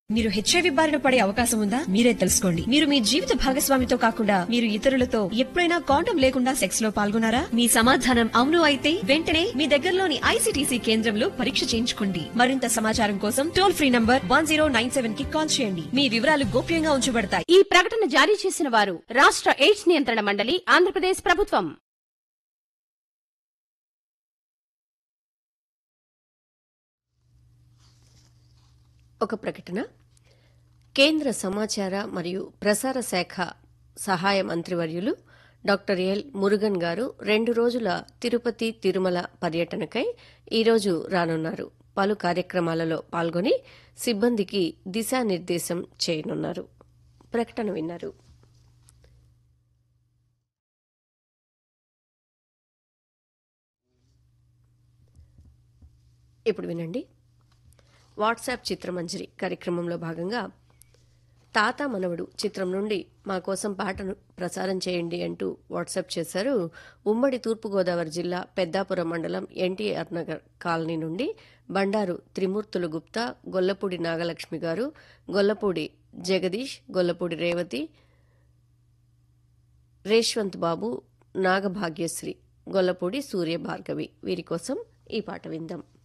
మీరు హెచ్ఐవి బారిన పడే అవకాశం ఉందా మీరే తెలుసుకోండి మీరు మీ జీవిత భాగస్వామితో కాకుండా మీరు ఇతరులతో ఎప్పుడైనా కాండం లేకుండా సెక్స్ లో పాల్గొన్నారా మీ సమాధానం అవును అయితే వెంటనే మీ దగ్గరలోని ఐసీటీసీ కేంద్రంలో పరీక్ష చేయించుకోండి మరింత సమాచారం కోసం టోల్ ఫ్రీ నంబర్ వన్ కి కాల్ చేయండి మీ వివరాలు గోప్యంగా ఉంచబడతాయి ఈ ప్రకటన జారీ చేసిన వారు రాష్ట్ర ఎయిడ్స్ నియంత్రణ మండలి ఆంధ్రప్రదేశ్ ప్రభుత్వం ఒక ప్రకటన కేంద్ర సమాచార మరియు ప్రసార శాఖ సహాయ మంత్రివర్యులు డాక్టర్ ఎల్ మురుగన్ గారు రెండు రోజుల తిరుపతి తిరుమల పర్యటనకై ఈరోజు రానున్నారు పలు కార్యక్రమాలలో పాల్గొని సిబ్బందికి దిశానిర్దేశం చేయనున్నారు ప్రకటన విన్నారు ఇప్పుడు వినండి వాట్సాప్ చిత్రమంజరి కార్యక్రమంలో భాగంగా తాత మనవడు చిత్రం నుండి మా కోసం పాటను ప్రసారం చేయండి అంటూ వాట్సాప్ చేశారు ఉమ్మడి తూర్పుగోదావరి జిల్లా పెద్దాపురం మండలం ఎన్టీఆర్ నగర్ కాలనీ నుండి బండారు త్రిమూర్తులు గుప్తా గొల్లపూడి నాగలక్ష్మి గారు గొల్లపూడి జగదీష్ గొల్లపూడి రేవతి రేష్వంత్ బాబు నాగభాగ్యశ్రీ గొల్లపూడి సూర్య భార్గవి వీరి కోసం ఈ పాట విందాం